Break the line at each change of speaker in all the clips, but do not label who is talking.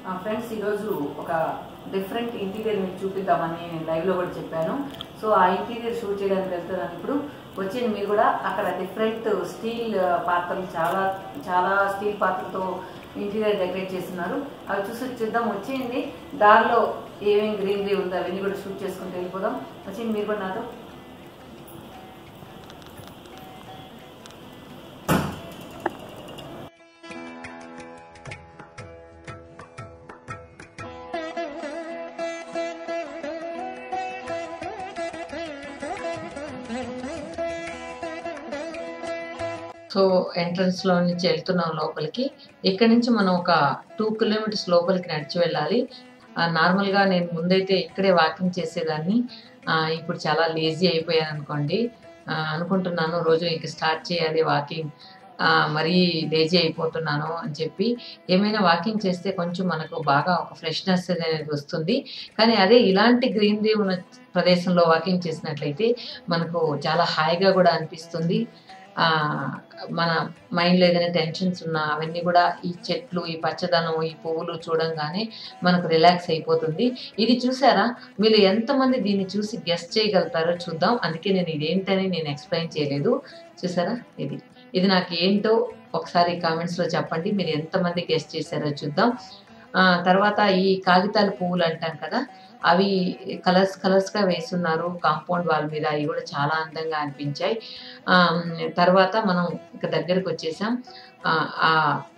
Friends ఈరోజు ఒక different interior మీకు చూపిద్దామని నేను లైవ్లో కూడా చెప్పాను సో ఆ ఇంటీరియర్ షూట్ చేయడానికి వెళ్తున్నాను ఇప్పుడు వచ్చింది మీరు కూడా అక్కడ డిఫరెంట్ స్టీల్ పాత్రలు చాలా చాలా స్టీల్ పాత్రలతో ఇంటీరియర్ డెకరేట్ చేస్తున్నారు అవి చూసి చూద్దాం వచ్చేయండి దారిలో ఏమేమి గ్రీనరీ ఉందో అవన్నీ కూడా షూట్ చేసుకుంటూ వెళ్ళిపోదాం వచ్చింది మీరు కూడా నాతో సో ఎంట్రన్స్ లో నుంచి వెళ్తున్నాం లోపలికి ఇక్కడ నుంచి మనం ఒక టూ కిలోమీటర్స్ లోపలికి నడిచి వెళ్ళాలి ఆ, నార్మల్ గా నేను ముందైతే ఇక్కడే వాకింగ్ చేసేదాన్ని ఆ, ఇప్పుడు చాలా లేజీ అయిపోయాను అనుకోండి ఆ, అనుకుంటున్నాను రోజు ఇంక స్టార్ట్ చేయాలి వాకింగ్ మరీ లేజీ అయిపోతున్నాను అని చెప్పి ఏమైనా వాకింగ్ చేస్తే కొంచెం మనకు బాగా ఒక ఫ్రెష్నెస్ అనేది వస్తుంది కానీ అదే ఇలాంటి గ్రీనరీ ఉన్న ప్రదేశంలో వాకింగ్ చేసినట్లయితే మనకు చాలా హాయిగా కూడా అనిపిస్తుంది ఆ, మన మైండ్లో ఏదైనా టెన్షన్స్ ఉన్నా అవన్నీ కూడా ఈ చెట్లు ఈ పచ్చదనం ఈ పువ్వులు చూడంగానే మనకు రిలాక్స్ అయిపోతుంది ఇది చూసారా మీరు ఎంతమంది దీన్ని చూసి గెస్ట్ చేయగలుగుతారో చూద్దాం అందుకే నేను ఇదేంటని నేను ఎక్స్ప్లెయిన్ చేయలేదు చూసారా ఇది ఇది నాకు ఏంటో ఒకసారి కామెంట్స్లో చెప్పండి మీరు ఎంతమంది గెస్ట్ చేశారో చూద్దాం ఆ, తర్వాత ఈ కాగితాల పువ్వులు అంటాం కదా అవి కలర్స్ కలర్స్గా వేస్తున్నారు కాంపౌండ్ వాల్ మీద అవి కూడా చాలా అందంగా అనిపించాయి ఆ, తర్వాత మనం ఇక దగ్గరకు వచ్చేసాం ఆ, ఆ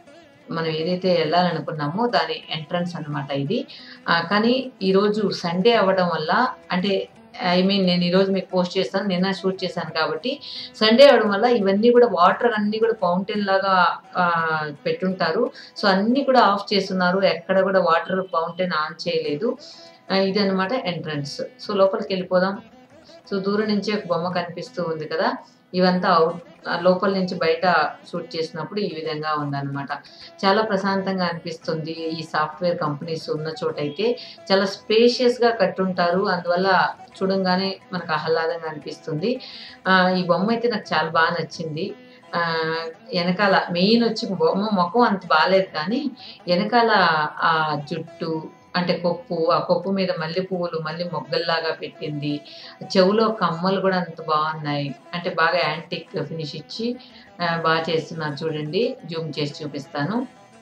మనం ఏదైతే వెళ్ళాలనుకున్నామో దాని ఎంట్రన్స్ అన్నమాట ఇది ఆ, కానీ ఈరోజు సండే అవ్వడం వల్ల అంటే ఐ మీన్ నేను ఈరోజు మీకు పోస్ట్ చేస్తాను నిన్న షూట్ చేశాను కాబట్టి సండే అవడం వల్ల ఇవన్నీ కూడా వాటర్ అన్నీ కూడా ఫౌంటైన్ లాగా ఆ, పెట్టుంటారు సో అన్నీ కూడా ఆఫ్ చేస్తున్నారు ఎక్కడ కూడా వాటర్ ఫౌంటైన్ ఆన్ చేయలేదు ఆ, ఇదన్నమాట ఎంట్రన్స్ సో లోపలికి వెళ్ళిపోదాం సో దూరం నుంచి ఒక బొమ్మ కనిపిస్తూ ఉంది కదా ఇవంతా అవుట్ ఆ, లోపల నుంచి బయట షూట్ చేసినప్పుడు ఈ విధంగా ఉందన్నమాట చాలా ప్రశాంతంగా అనిపిస్తుంది ఈ సాఫ్ట్వేర్ కంపెనీస్ ఉన్న చోట అయితే చాలా స్పేషియస్గా కట్టుంటారు అందువల్ల చూడంగానే మనకు ఆహ్లాదంగా అనిపిస్తుంది ఆ, ఈ బొమ్మ అయితే నాకు చాలా బాగా నచ్చింది ఆ, వెనకాల మెయిన్ వచ్చి బొమ్మ ముఖం అంత బాగాలేదు కానీ వెనకాల ఆ జుట్టు అంటే కొప్పు ఆ కొప్పు మీద మల్లె పువ్వులు మళ్ళీ మొగ్గల్లాగా పెట్టింది చెవులో కమ్మలు కూడా అంత బాగున్నాయి అంటే బాగా యాంటిక్ ఫినిష్ ఇచ్చి ఆ, బాగా చేస్తున్నారు చూడండి జూమ్ చేసి చూపిస్తాను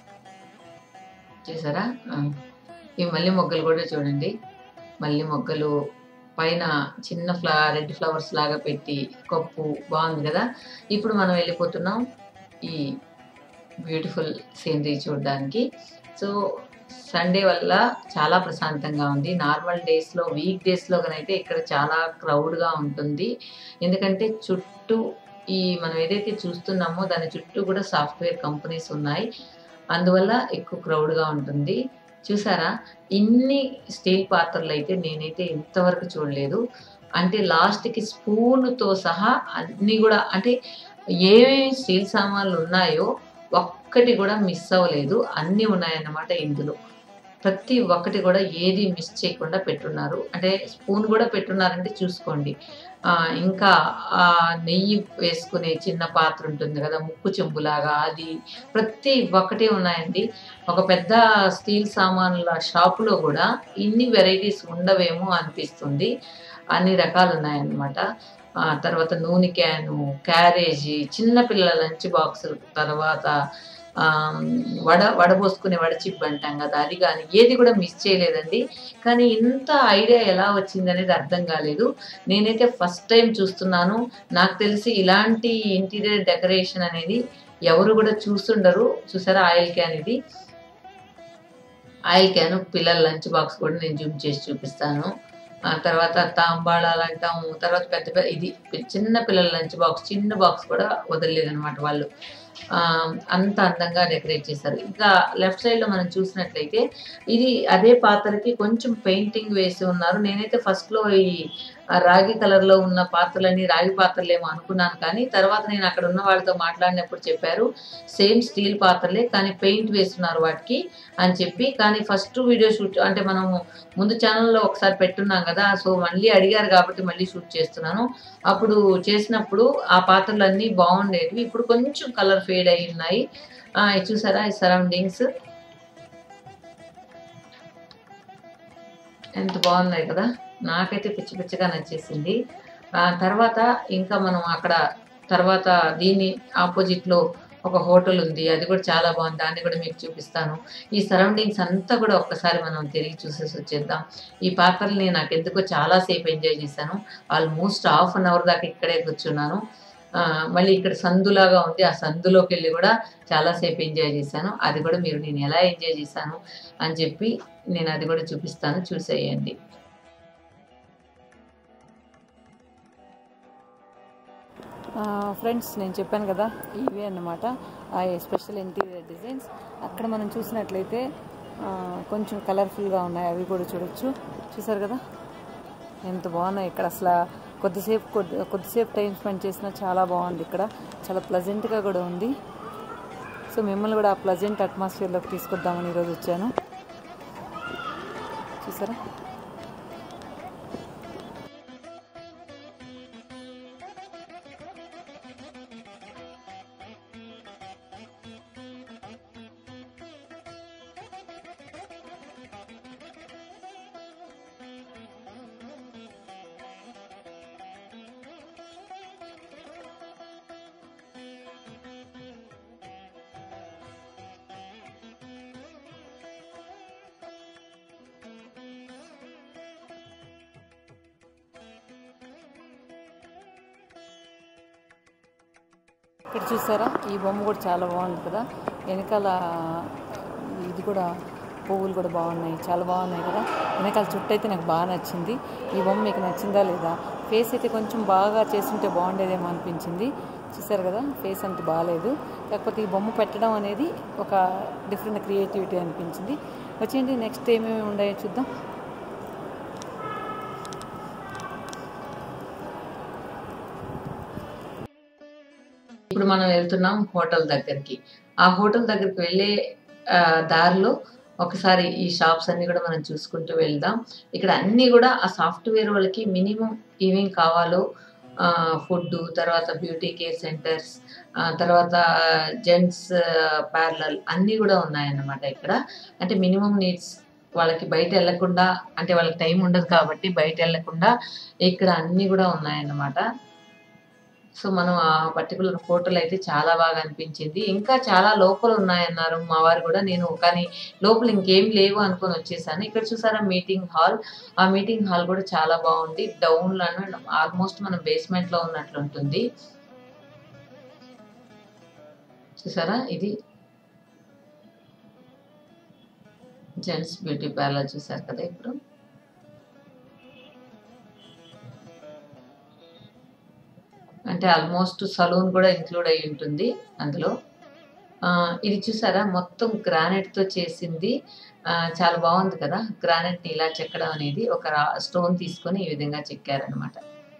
చూసారా ఆ. ఈ మల్లె మొగ్గలు కూడా చూడండి మల్లె మొగ్గలు పైన చిన్న ఫ్లా రెడ్ ఫ్లవర్స్ లాగా పెట్టి కొప్పు బాగుంది కదా ఇప్పుడు మనం వెళ్ళిపోతున్నాం ఈ బ్యూటిఫుల్ సీనరీ చూడడానికి సో సండే వల్ల చాలా ప్రశాంతంగా ఉంది నార్మల్ డేస్లో వీక్ డేస్లో కనైతే ఇక్కడ చాలా క్రౌడ్గా ఉంటుంది ఎందుకంటే చుట్టూ ఈ మనం ఏదైతే చూస్తున్నామో దాని చుట్టూ కూడా సాఫ్ట్వేర్ కంపెనీస్ ఉన్నాయి అందువల్ల ఎక్కువ క్రౌడ్గా ఉంటుంది చూసారా ఇన్ని స్టీల్ పాత్రలు అయితే నేనైతే ఇంతవరకు చూడలేదు అంటే లాస్ట్కి స్పూన్తో సహా అన్నీ కూడా అంటే ఏమేమి స్టీల్ సామాన్లు ఉన్నాయో ఒక్కటి కూడా మిస్ అవ్వలేదు అన్నీ ఉన్నాయన్నమాట ఇందులో ప్రతి ఒక్కటి కూడా ఏది మిస్ చేయకుండా పెట్టున్నారు అంటే స్పూన్ కూడా పెట్టున్నారంటే చూసుకోండి ఆ, ఇంకా ఆ నెయ్యి వేసుకునే చిన్న పాత్ర ఉంటుంది కదా ముక్కు చెంబులాగా అది ప్రతి ఒక్కటి ఉన్నాయండి ఒక పెద్ద స్టీల్ సామాన్ల షాపులో కూడా ఇన్ని వెరైటీస్ ఉండవేమో అనిపిస్తుంది అన్ని రకాలు ఉన్నాయన్నమాట ఆ తర్వాత నూనె క్యాను క్యారేజీ చిన్న పిల్లల లంచ్ బాక్సులు తర్వాత ఆ, వడ వడబోసుకునే వడచిప్ అంటాం కదా అది కానీ ఏది కూడా మిస్ చేయలేదండి కానీ ఇంత ఐడియా ఎలా వచ్చింది అనేది అర్థం కాలేదు నేనైతే ఫస్ట్ టైం చూస్తున్నాను నాకు తెలిసి ఇలాంటి ఇంటీరియర్ డెకరేషన్ అనేది ఎవరు కూడా చూస్తుండరు చూసారా ఆయిల్ క్యాన్ ఇది ఆయిల్ క్యాన్ పిల్లల లంచ్ బాక్స్ కూడా నేను జూమ్ చేసి చూపిస్తాను ఆ తర్వాత తాంబాళాలు అంటాము తర్వాత పెద్ద పెద్ద ఇది చిన్న పిల్లల లంచ్ బాక్స్ చిన్న బాక్స్ కూడా వదలలేదు అనమాట వాళ్ళు ఆ, అంత అందంగా డెకరేట్ చేశారు ఇంకా లెఫ్ట్ సైడ్ లో మనం చూసినట్లయితే ఇది అదే పాత్రకి కొంచెం పెయింటింగ్ వేసి ఉన్నారు నేనైతే ఫస్ట్ లో ఈ ఆ రాగి కలర్ లో ఉన్న పాత్రలని రాగి పాత్రలేమో అనుకున్నాను కానీ తర్వాత నేను అక్కడ ఉన్న వాళ్ళతో మాట్లాడినప్పుడు చెప్పారు సేమ్ స్టీల్ పాత్రలే కానీ పెయింట్ వేస్తున్నారు వాటికి అని చెప్పి కానీ ఫస్ట్ వీడియో షూట్ అంటే మనము ముందు ఛానల్లో ఒకసారి పెట్టున్నాం కదా సో మళ్ళీ అడిగారు కాబట్టి మళ్ళీ షూట్ చేస్తున్నాను అప్పుడు చేసినప్పుడు ఆ పాత్రలు అన్నీ బాగుండేవి ఇప్పుడు కొంచెం కలర్ ఫేడ్ అయి ఉన్నాయి ఆ, ఇది చూసారా ఈ సరౌండింగ్స్ ఎంత బాగున్నాయి కదా నాకైతే పిచ్చి పిచ్చిగా నచ్చేసింది ఆ తర్వాత ఇంకా మనం అక్కడ తర్వాత దీని ఆపోజిట్లో ఒక హోటల్ ఉంది అది కూడా చాలా బాగుంది దాన్ని కూడా మీకు చూపిస్తాను ఈ సరౌండింగ్స్ అంతా కూడా ఒక్కసారి మనం తిరిగి చూసేసి వచ్చేద్దాం ఈ పాత్రల్ని నాకు ఎందుకో చాలాసేపు ఎంజాయ్ చేశాను ఆల్మోస్ట్ హాఫ్ అన్ అవర్ దాకా ఇక్కడే కూర్చున్నాను ఆ, మళ్ళీ ఇక్కడ సందులాగా ఉంది ఆ సందులోకి వెళ్ళి కూడా చాలాసేపు ఎంజాయ్ చేశాను అది కూడా మీరు నేను ఎలా ఎంజాయ్ చేశాను అని చెప్పి నేను అది కూడా చూపిస్తాను చూసేయండి
ఫ్రెండ్స్ నేను చెప్పాను కదా ఇవే అన్నమాట ఆ స్పెషల్ ఇంటీరియర్ డిజైన్స్ అక్కడ మనం చూసినట్లయితే ఆ, కొంచెం కలర్ఫుల్గా ఉన్నాయి అవి కూడా చూడొచ్చు చూసారు కదా ఎంత బాగున్నాయి ఇక్కడ అసలు కొద్దిసేపు కొద్ది కొద్దిసేపు టైం స్పెండ్ చేసినా చాలా బాగుంది ఇక్కడ చాలా ప్లజెంట్గా కూడా ఉంది సో మిమ్మల్ని కూడా ఆ ప్లజెంట్ అట్మాస్ఫియర్లోకి తీసుకొద్దామని ఈరోజు వచ్చాను చూసారా ఇక్కడ చూసారా ఈ బొమ్మ కూడా చాలా బాగుంది కదా వెనకాల ఇది కూడా పువ్వులు కూడా బాగున్నాయి చాలా బాగున్నాయి కదా వెనకాల చుట్టూ అయితే నాకు బాగా నచ్చింది ఈ బొమ్మ మీకు నచ్చిందా లేదా ఫేస్ అయితే కొంచెం బాగా చేస్తుంటే బాగుండేదేమో అనిపించింది చూసారు కదా ఫేస్ అంత బాగాలేదు కాకపోతే ఈ బొమ్మ పెట్టడం అనేది ఒక డిఫరెంట్ క్రియేటివిటీ అనిపించింది వచ్చేయండి నెక్స్ట్ ఏమేమి ఉన్నాయో చూద్దాం
ఇప్పుడు మనం వెళ్తున్నాం హోటల్ దగ్గరికి ఆ హోటల్ దగ్గరికి వెళ్ళే ఆ, దారిలో ఒకసారి ఈ షాప్స్ అన్ని కూడా మనం చూసుకుంటూ వెళ్దాం ఇక్కడ అన్ని కూడా ఆ సాఫ్ట్వేర్ వాళ్ళకి మినిమం ఏమేం కావాలో ఫుడ్ తర్వాత బ్యూటీ కేర్ సెంటర్స్ తర్వాత జెంట్స్ పార్లర్ అన్నీ కూడా ఉన్నాయన్నమాట ఇక్కడ అంటే మినిమం నీడ్స్ వాళ్ళకి బయట వెళ్ళకుండా అంటే వాళ్ళకి టైం ఉండదు కాబట్టి బయట వెళ్ళకుండా ఇక్కడ అన్నీ కూడా ఉన్నాయన్నమాట సో మనం ఆ పర్టికులర్ హోటల్ అయితే చాలా బాగా అనిపించింది ఇంకా చాలా లోపల ఉన్నాయన్నారు మా వారు కూడా నేను కానీ లోపల ఇంకేం లేవు అనుకొని వచ్చేసాను ఇక్కడ చూసారా మీటింగ్ హాల్ ఆ మీటింగ్ హాల్ కూడా చాలా బాగుంది డౌన్ లోనే ఆల్మోస్ట్ మనం బేస్మెంట్ లో ఉన్నట్లు ఉంటుంది చూసారా ఇది జెంట్స్ బ్యూటీ పార్లర్ చూసారు కదా ఇప్పుడు అంటే ఆల్మోస్ట్ సలూన్ కూడా ఇంక్లూడ్ అయి ఉంటుంది అందులో ఆ, ఇది చూసారా మొత్తం గ్రానైట్ తో చేసింది ఆ, చాలా బాగుంది కదా గ్రానైట్ ని ఇలా చెక్కడం అనేది ఒక స్టోన్ తీసుకొని ఈ విధంగా చెక్కారనమాట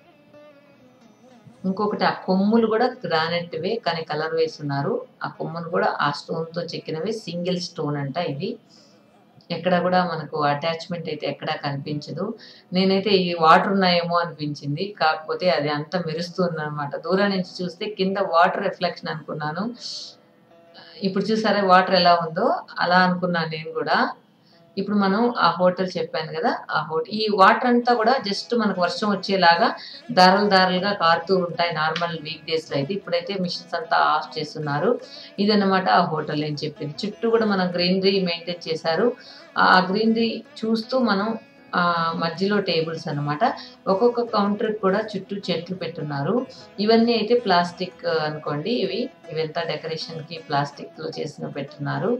ఇంకొకటి ఆ కొమ్ములు కూడా గ్రానైట్ వే కానీ కలర్ వేస్తున్నారు ఆ కొమ్ములు కూడా ఆ స్టోన్ తో చెక్కినవి సింగిల్ స్టోన్ అంట ఇది ఎక్కడ కూడా మనకు అటాచ్మెంట్ అయితే ఎక్కడా కనిపించదు నేనైతే ఈ వాటర్ ఉన్నాయేమో అనిపించింది కాకపోతే అది అంత మెరుస్తుంది అనమాట దూరం నుంచి చూస్తే కింద వాటర్ రిఫ్లెక్షన్ అనుకున్నాను ఇప్పుడు చూసారా వాటర్ ఎలా ఉందో అలా అనుకున్నాను నేను కూడా ఇప్పుడు మనం ఆ హోటల్ చెప్పాను కదా ఆ హోటల్ ఈ వాటర్ అంతా కూడా జస్ట్ మనకు వర్షం వచ్చేలాగా దారలు దారలుగా కారుతూ ఉంటాయి నార్మల్ వీక్ డేస్ లో అయితే ఇప్పుడైతే మిషన్స్ అంతా ఆఫ్ చేస్తున్నారు ఇదన్నమాట ఆ హోటల్ నేను చెప్పింది చుట్టూ కూడా మనం గ్రీనరీ మెయింటైన్ చేశారు ఆ గ్రీనరీ చూస్తూ మనం ఆ మధ్యలో టేబుల్స్ అన్నమాట ఒక్కొక్క కౌంటర్ కూడా చుట్టూ చెట్లు పెట్టున్నారు ఇవన్నీ అయితే ప్లాస్టిక్ అనుకోండి ఇవి ఇవంతా డెకరేషన్ కి ప్లాస్టిక్ లో చేసిన పెట్టున్నారు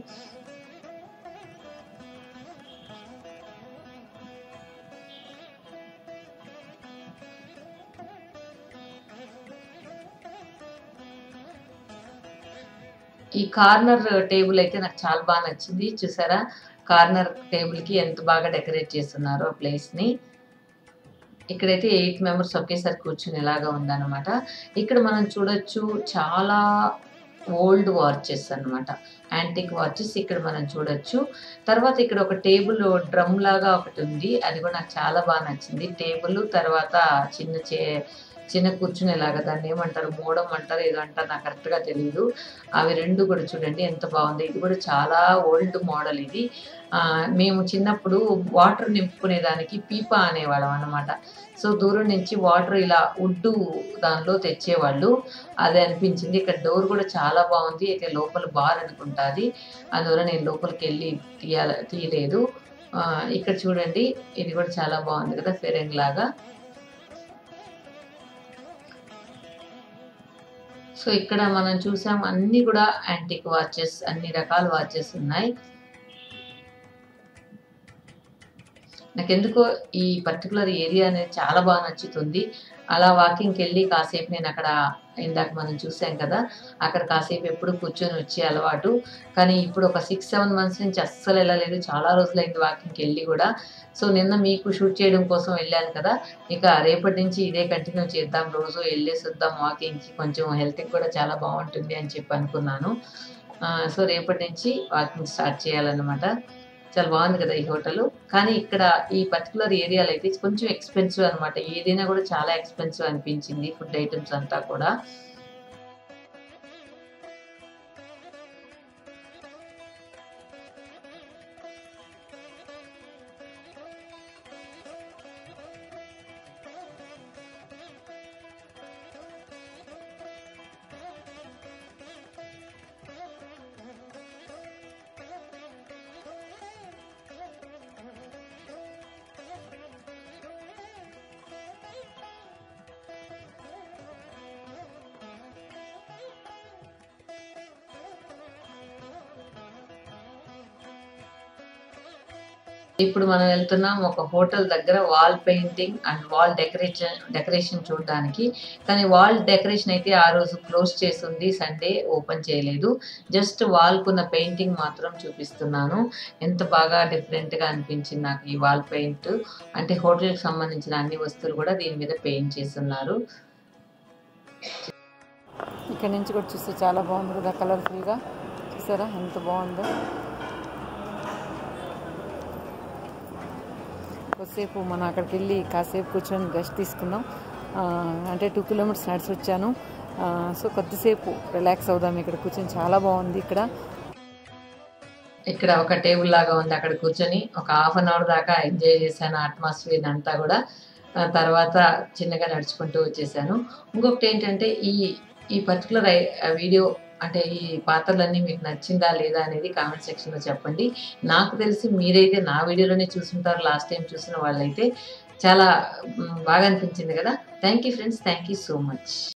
ఈ కార్నర్ టేబుల్ అయితే నాకు చాలా బాగా నచ్చింది చూసారా కార్నర్ టేబుల్ కి ఎంత బాగా డెకరేట్ చేస్తున్నారు ఆ ప్లేస్ ని ఇక్కడైతే ఎయిట్ మెంబర్స్ ఒకేసారి కూర్చునేలాగా ఉందన్నమాట ఇక్కడ మనం చూడొచ్చు చాలా ఓల్డ్ వాచెస్ అన్నమాట యాంటిక్ వాచెస్ ఇక్కడ మనం చూడొచ్చు తర్వాత ఇక్కడ ఒక టేబుల్ డ్రమ్ లాగా ఒకటి ఉంది అది కూడా నాకు చాలా బాగా నచ్చింది టేబుల్ తర్వాత చిన్న చే చిన్న కూర్చునేలాగా దాన్ని ఏమంటారు మోడం అంటారు ఏదో అంటారు నాకు కరెక్ట్గా తెలియదు అవి రెండు కూడా చూడండి ఎంత బాగుంది ఇది కూడా చాలా ఓల్డ్ మోడల్ ఇది ఆ, మేము చిన్నప్పుడు వాటర్ నింపుకునే దానికి పీపా అనేవాళ్ళం అన్నమాట సో దూరం నుంచి వాటర్ ఇలా ఉడ్డు దానిలో తెచ్చేవాళ్ళు అది అనిపించింది ఇక్కడ డోర్ కూడా చాలా బాగుంది అయితే లోపల బార్ అనుకుంటుంది అందువల్ల నేను లోపలికి వెళ్ళి తీయాల తీయలేదు ఆ, ఇక్కడ చూడండి ఇది కూడా చాలా బాగుంది కదా ఫెరెంగ్ లాగా సో ఇక్కడ మనం చూసాం అన్ని కూడా యాంటిక్ వాచెస్ అన్ని రకాల వాచెస్ ఉన్నాయి నాకెందుకో ఈ పర్టికులర్ ఏరియా అనేది చాలా బాగా నచ్చుతుంది అలా వాకింగ్కి వెళ్ళి కాసేపు నేను అక్కడ ఇందాక మనం చూసాం కదా అక్కడ కాసేపు ఎప్పుడు కూర్చొని వచ్చే అలవాటు కానీ ఇప్పుడు ఒక సిక్స్ సెవెన్ మంత్స్ నుంచి అస్సలు వెళ్ళలేదు చాలా రోజులైంది వాకింగ్కి వెళ్ళి కూడా సో నిన్న మీకు షూట్ చేయడం కోసం వెళ్ళాను కదా ఇక రేపటి నుంచి ఇదే కంటిన్యూ చేద్దాం రోజు వెళ్ళేసి వద్దాం వాకింగ్కి కొంచెం హెల్త్కి కూడా చాలా బాగుంటుంది అని చెప్పి అనుకున్నాను ఆ, సో రేపటి నుంచి వాకింగ్ స్టార్ట్ చేయాలన్నమాట చాలా బాగుంది కదా ఈ హోటల్ కానీ ఇక్కడ ఈ పర్టికులర్ ఏరియాలో అయితే కొంచెం ఎక్స్పెన్సివ్ అనమాట ఏదైనా కూడా చాలా ఎక్స్పెన్సివ్ అనిపించింది ఫుడ్ ఐటమ్స్ అంతా కూడా ఇప్పుడు మనం వెళ్తున్నాం ఒక హోటల్ దగ్గర wall painting and wall decoration decoration చూడడానికి కానీ వాల్ డెకరేషన్ అయితే ఆ రోజు క్లోజ్ చేసింది సండే ఓపెన్ చేయలేదు జస్ట్ వాల్కున్న పెయింటింగ్ మాత్రం చూపిస్తున్నాను ఎంత బాగా డిఫరెంట్గా అనిపించింది నాకు ఈ వాల్ పెయింట్ అంటే హోటల్కి సంబంధించిన అన్ని వస్తువులు కూడా దీని మీద పెయింట్ చేస్తున్నారు
ఇక్కడ నుంచి కూడా చూస్తే చాలా బాగుంది కదా కలర్ఫుల్గా చూసారా ఎంత బాగుందో కొద్దిసేపు మనం అక్కడికి వెళ్ళి కాసేపు కూర్చొని రెస్ట్ తీసుకున్నాం ఆ, అంటే టూ కిలోమీటర్స్ నడిచి వచ్చాను ఆ, సో కొద్దిసేపు రిలాక్స్ అవుదాం ఇక్కడ కూర్చొని చాలా బాగుంది ఇక్కడ
ఇక్కడ ఒక టేబుల్ లాగా ఉంది అక్కడ కూర్చొని ఒక హాఫ్ అన్ అవర్ దాకా ఎంజాయ్ చేశాను అట్మాస్ఫియర్ అంతా కూడా ఆ తర్వాత చిన్నగా నడుచుకుంటూ వచ్చేసాను ఇంకొకటి ఏంటంటే ఈ ఈ పర్టికులర్ వీడియో అంటే ఈ పాత్రలన్నీ మీకు నచ్చిందా లేదా అనేది కామెంట్ సెక్షన్లో చెప్పండి నాకు తెలిసి మీరైతే నా వీడియోలోనే చూసుంటారు లాస్ట్ టైం చూసిన వాళ్ళైతే చాలా మ్, బాగా అనిపించింది కదా thank you friends thank you so much